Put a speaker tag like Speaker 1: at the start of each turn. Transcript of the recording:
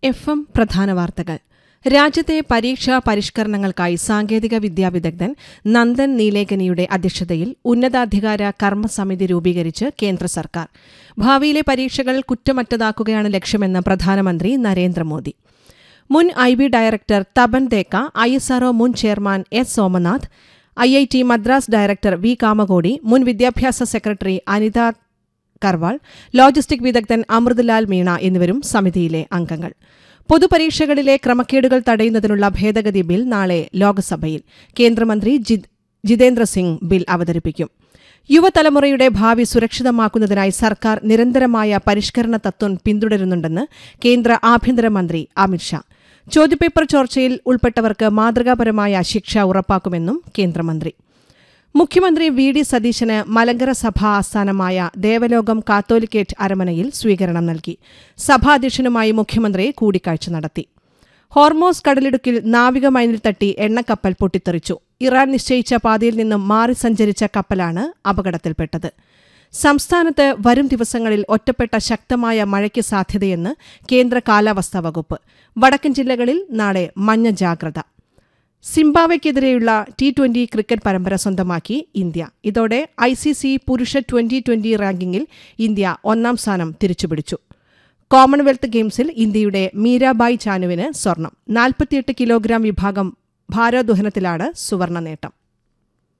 Speaker 1: F M പ്രധാന വാർത്തകൾ രാജ്യത്തെ പരീക്ഷാ പരിഷ്കരണങ്ങൾക്കായി സാങ്കേതിക വിദ്യാ വിദഗ്ധൻ നന്ദൻ നീലേകനിയുടെ അധ്യക്ഷതയിൽ ഉന്നതാധികാര കർമ്മസമിതി രൂപീകരിച്ച് കേന്ദ്ര സർക്കാർ ഭാവിയിലെ പരീക്ഷകൾ കുറ്റമറ്റതാക്കുകയാണ് ലക്ഷ്യമെന്ന് പ്രധാനമന്ത്രി നരേന്ദ്രമോദി മുൻ I B director Tapan Deka I S RO മുൻ chairman S Somanath I I T Madras director V Kamakoti മുൻ വിദ്യാഭ്യാസ സെക്രട്ടറി അനിത കർവാൾ ലോജിസ്റ്റിക് വിദഗ്ധൻ അമൃത്ലാൽ മീണ എന്നിവരും സമിതിയിലെ അംഗങ്ങൾ പൊതുപരീക്ഷകളിലെ ക്രമക്കേടുകൾ തടയുന്നതിനുള്ള ഭേദഗതി ബിൽ നാളെ ലോക്സഭയിൽ കേന്ദ്രമന്ത്രി ജിത്- ജിതേന്ദ്ര സിംഗ് ബിൽ അവതരിപ്പിക്കും യുവതലമുറയുടെ ഭാവി സുരക്ഷിതമാക്കുന്നതിനായി സർക്കാർ നിരന്തരമായ പരിഷ്കരണ തത്വം പിന്തുടരുന്നുണ്ടെന്ന് കേന്ദ്ര ആഭ്യന്തരമന്ത്രി അമിത്ഷാ ചോദ്യപേപ്പർ ചോർച്ചയിൽ ഉൾപ്പെട്ടവർക്ക് മാതൃകാപരമായ ശിക്ഷ ഉറപ്പാക്കുമെന്നും കേന്ദ്രമന്ത്രി മുഖ്യമന്ത്രി വി ഡി സതീശന് മലങ്കര സഭാ ആസ്ഥാനമായ ദേവലോകം കാത്തോലിക്കേറ്റ് അരമനയിൽ സ്വീകരണം നൽകി സഭാധ്യക്ഷനുമായി മുഖ്യമന്ത്രി കൂടിക്കാഴ്ച നടത്തി ഹോർമോസ് കടലിടുക്കിൽ നാവിക മൈനിൽ തട്ടി എണ്ണക്കപ്പൽ പൊട്ടിത്തെറിച്ചു ഇറാൻ നിശ്ചയിച്ച പാതയിൽ നിന്നും മാറി സഞ്ചരിച്ച കപ്പലാണ് അപകടത്തിൽപ്പെട്ടത് സംസ്ഥാനത്ത് വരും ദിവസങ്ങളിൽ ഒറ്റപ്പെട്ട ശക്തമായ മഴയ്ക്ക് സാധ്യതയെന്ന് കേന്ദ്ര കാലാവസ്ഥാ വകുപ്പ് വടക്കൻ ജില്ലകളിൽ നാളെ മഞ്ഞ ജാഗ്രത സിംബാബ്വെക്കെതിരെയുള്ള ടി ട്വന്റി ക്രിക്കറ്റ് പരമ്പര സ്വന്തമാക്കി ഇന്ത്യ ഇതോടെ ഐ സി സി പുരുഷ ട്വന്റി ട്വന്റി റാങ്കിങ്ങിൽ ഇന്ത്യ ഒന്നാം സ്ഥാനം തിരിച്ചുപിടിച്ചു കോമൺവെൽത്ത് ഗെയിംസിൽ ഇന്ത്യയുടെ മീരാബായ് ചാനുവിന് സ്വർണം നാൽപ്പത്തിയെട്ട് കിലോഗ്രാം വിഭാഗം ഭാരോദ്വഹനത്തിലാണ് സുവർണ നേട്ടം